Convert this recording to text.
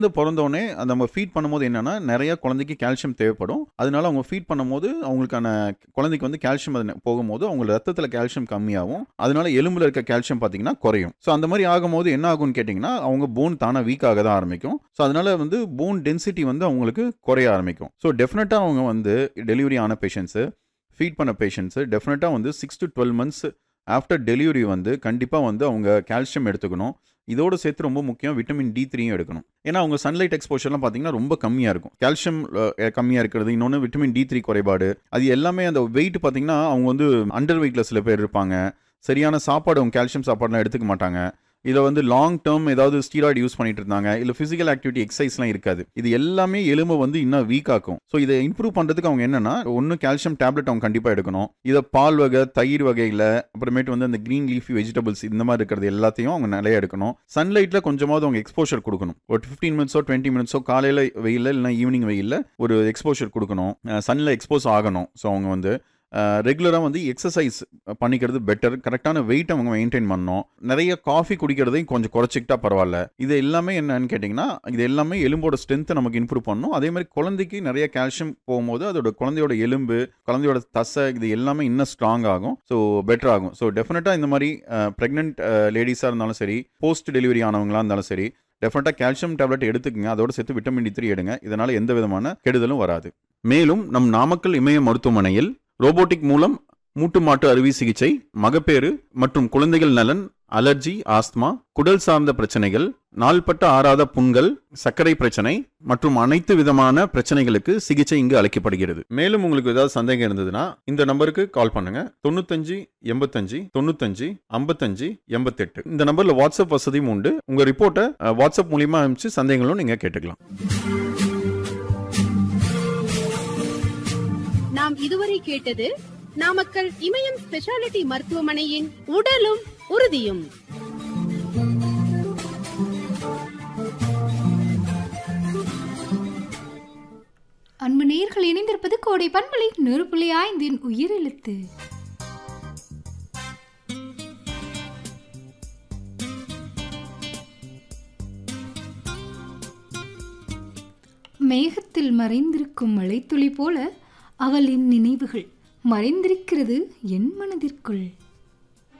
குழந்தை பிறந்தோடனே அந்த நம்ம ஃபீட் பண்ணும்போது என்னன்னா நிறைய குழந்தைக்கு கால்சியம் தேவைப்படும் அதனால அவங்க ஃபீட் பண்ணும்போது அவங்களுக்கான குழந்தைக்கு வந்து கால்சியம் அது போகும்போது அவங்க ரத்தத்தில் கால்சியம் கம்மியாகும் அதனால எலும்புல இருக்க கால்சியம் பார்த்தீங்கன்னா குறையும் ஸோ அந்த மாதிரி ஆகும்போது என்ன ஆகும்னு கேட்டிங்கன்னா அவங்க போன் தானாக வீக் ஆக தான் ஆரம்பிக்கும் ஸோ அதனால வந்து போன் டென்சிட்டி வந்து அவங்களுக்கு குறைய ஆரம்பிக்கும் ஸோ டெஃபினட்டாக அவங்க வந்து டெலிவரி ஆன பேஷண்ட்ஸு ஃபீட் பண்ண பேஷண்ட்ஸு டெஃபினட்டாக வந்து six to twelve months after delivery வந்து கண்டிப்பாக வந்து அவங்க கால்சியம் எடுத்துக்கணும் இதோட சேர்த்து ரொம்ப முக்கியம் விட்டமின் டி த்ரீயும் எடுக்கணும் ஏன்னா அவங்க சன்லைட் எக்ஸ்போஷர்லாம் பார்த்தீங்கன்னா ரொம்ப கம்மியாக இருக்கும் கால்சியம் கம்மியாக இருக்கிறது இன்னொன்று விட்டமின் டி த்ரீ குறைபாடு அது எல்லாமே அந்த வெயிட் பார்த்தீங்கன்னா அவங்க வந்து அண்டர் வெயிட்டில் சில பேர் இருப்பாங்க சரியான சாப்பாடு அவங்க கால்சியம் சாப்பாடுலாம் எடுத்துக்க மாட்டாங்க இதை வந்து லாங் டேர்ம் ஏதாவது ஸ்டீராய்டு யூஸ் பண்ணிட்டு இருந்தாங்க இல்லை ஃபிசிக்கல் ஆக்டிவிட்டி எக்ஸசைஸ்லாம் இருக்காது இது எல்லாமே எலும்பை வந்து இன்னும் வீக் ஆக்கும் ஸோ இதை இம்ப்ரூவ் பண்ணுறதுக்கு அவங்க என்னன்னா ஒன்று கால்சியம் டேப்லெட் அவங்க கண்டிப்பாக எடுக்கணும் இதை பால் வகை தயிர் வகையில் அப்புறமேட்டு வந்து அந்த க்ரீன் லீஃபி வெஜிடபிள்ஸ் இந்த மாதிரி இருக்கிறது எல்லாத்தையும் அவங்க நிறைய எடுக்கணும் சன்லைட்டில் கொஞ்சமாவது அவங்க எக்ஸ்போஷர் கொடுக்கணும் ஒரு ஃபிஃப்டீன் மினிட்ஸோ டுவெண்ட்டி மினிட்ஸோ காலையில் வெயிலில் இல்லைனா ஈவினிங் வெயிலில் ஒரு எக்ஸ்போஷர் கொடுக்கணும் சன்னில் எக்ஸ்போஸ் ஆகணும் ஸோ அவங்க வந்து ரெகுலராக வந்து எக்ஸசைஸ் பண்ணிக்கிறது பெட்டர் கரெக்டான வெயிட் அவங்க மெயின்டைன் பண்ணணும் நிறைய காஃபி குடிக்கிறதையும் கொஞ்சம் குறைச்சிக்கிட்டா பரவாயில்ல இது எல்லாமே என்னன்னு கேட்டிங்கன்னா இது எல்லாமே எலும்போட ஸ்ட்ரென்த்தை நமக்கு இம்ப்ரூவ் பண்ணணும் அதே மாதிரி குழந்தைக்கு நிறைய கால்சியம் போகும்போது அதோட குழந்தையோட எலும்பு குழந்தையோட தசை இது எல்லாமே இன்னும் ஸ்ட்ராங் ஆகும் ஸோ பெட்டர் ஆகும் ஸோ டெஃபினட்டாக இந்த மாதிரி ப்ரெக்னென்ட் லேடிஸாக இருந்தாலும் சரி போஸ்ட் டெலிவரி ஆனவங்களாக இருந்தாலும் சரி டெஃபினட்டாக கால்சியம் டேப்லெட் எடுத்துக்கங்க அதோட சேர்த்து விட்டமின் டி த்ரீ எடுங்க இதனால் எந்த விதமான கெடுதலும் வராது மேலும் நம் நாமக்கல் இமய மருத்துவமனையில் ரோபோட்டிக் மூலம் மூட்டு மாட்டு அறுவை சிகிச்சை மகப்பேறு மற்றும் குழந்தைகள் நலன் அலர்ஜி ஆஸ்துமா குடல் சார்ந்த பிரச்சனைகள் நாள்பட்ட ஆறாத புண்கள் சர்க்கரை பிரச்சனை மற்றும் அனைத்து விதமான பிரச்சனைகளுக்கு சிகிச்சை இங்கு அளிக்கப்படுகிறது மேலும் உங்களுக்கு ஏதாவது சந்தேகம் இருந்ததுன்னா இந்த நம்பருக்கு கால் பண்ணுங்க தொண்ணூத்தஞ்சு எண்பத்தஞ்சு தொண்ணூத்தஞ்சு ஐம்பத்தஞ்சு எண்பத்தெட்டு இந்த நம்பர்ல வாட்ஸ்அப் வசதியும் உண்டு உங்க ரிப்போர்ட்டை அஹ், வாட்ஸ்அப் மூலியமா அனுப்பிச்சு சந்தேகங்களும் நீங்க கேட்டுக்கலாம் நாம் இதுவரை கேட்டது நாமக்கல் இமயம் ஸ்பெஷாலிட்டி மருத்துவமனையின் உடலும் உறுதியும் அன்பு நேர்கள் இணைந்திருப்பது கோடை பண்பலை நூறு புள்ளி ஐந்தின் உயிரெழுத்து மேகத்தில் மறைந்திருக்கும் மழைத்துளி போல அவளின் நினைவுகள் மறைந்திருக்கிறது என் மனதிற்குள்